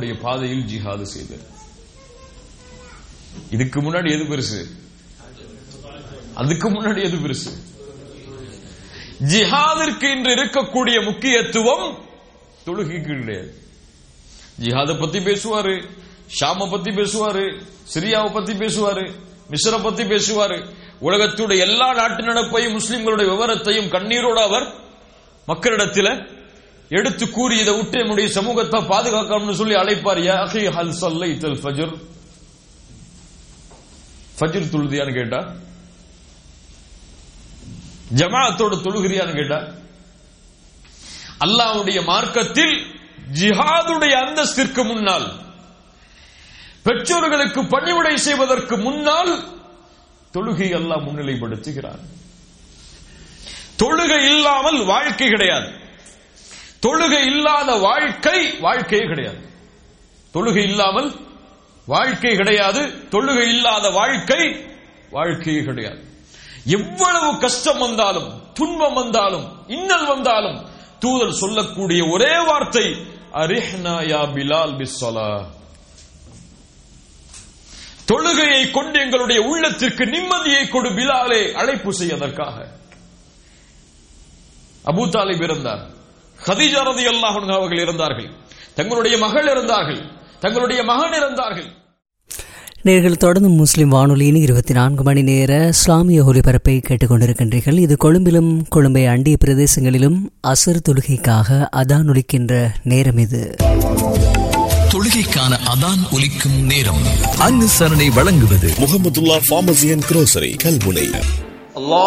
அல்லாஹ்வுடைய பாதையில் ஜிஹாது செய்தல் இதுக்கு முன்னாடி எது பெருசு அதுக்கு முன்னாடி எது பெருசு ஜிஹாதிற்கு இன்று இருக்கக்கூடிய முக்கியத்துவம் தொழுகைக்கு கிடையாது ஜிஹாதை பத்தி பேசுவாரு ஷாம பத்தி பேசுவாரு சிரியாவை பத்தி பேசுவாரு மிஸ்ர பத்தி பேசுவாரு உலகத்துடைய எல்லா நாட்டு நடப்பையும் முஸ்லிம்களுடைய விவரத்தையும் கண்ணீரோடு அவர் மக்களிடத்தில் எடுத்து கூறி இதை விட்டு என்னுடைய சமூகத்தை பாதுகாக்கணும்னு சொல்லி அழைப்பார் யா அஹி ஹல் சல்லைத்தல் ஃபஜர் ஃபஜர் தொழுதியான்னு கேட்டா ஜமாஅத்தோட தொழுகிறியான்னு கேட்டா அல்லாஹ்வுடைய மார்க்கத்தில் ஜிஹாதுடைய அந்தஸ்திற்கு முன்னால் பெற்றோர்களுக்கு பணிவிடை செய்வதற்கு முன்னால் தொழுகை அல்லாஹ் முன்னிலைப்படுத்துகிறார் தொழுகை இல்லாமல் வாழ்க்கை கிடையாது தொழுகை இல்லாத வாழ்க்கை வாழ்க்கையே கிடையாது தொழுகை இல்லாமல் வாழ்க்கை கிடையாது தொழுகை இல்லாத வாழ்க்கை வாழ்க்கையே கிடையாது எவ்வளவு கஷ்டம் வந்தாலும் துன்பம் வந்தாலும் இன்னல் வந்தாலும் தூதர் சொல்லக்கூடிய ஒரே வார்த்தை அரிஹ்னா யா பிலால் பிஸ்ஸலா தொழுகையை கொண்டு எங்களுடைய உள்ளத்திற்கு நிம்மதியை கொடு பிலாலே அழைப்பு செய்வதற்காக அபூ தாலிப் இருந்தார் ஹதீஜா ரதி அல்லாஹ் அவர்கள் இருந்தார்கள் தங்களுடைய மகள் இருந்தார்கள் தங்களுடைய மகன் இருந்தார்கள் நேர்கள் தொடர்ந்து முஸ்லிம் வானொலியின் இருபத்தி நான்கு மணி நேர இஸ்லாமிய ஒலிபரப்பை கேட்டுக்கொண்டிருக்கின்றீர்கள் இது கொழும்பிலும் கொழும்பை அண்டிய பிரதேசங்களிலும் அசர் தொழுகைக்காக அதான் ஒலிக்கின்ற நேரம் இது தொழுகைக்கான அதான் ஒலிக்கும் நேரம் அனுசரணை வழங்குவது Mohamedullah pharmacy and grocery Kalmunai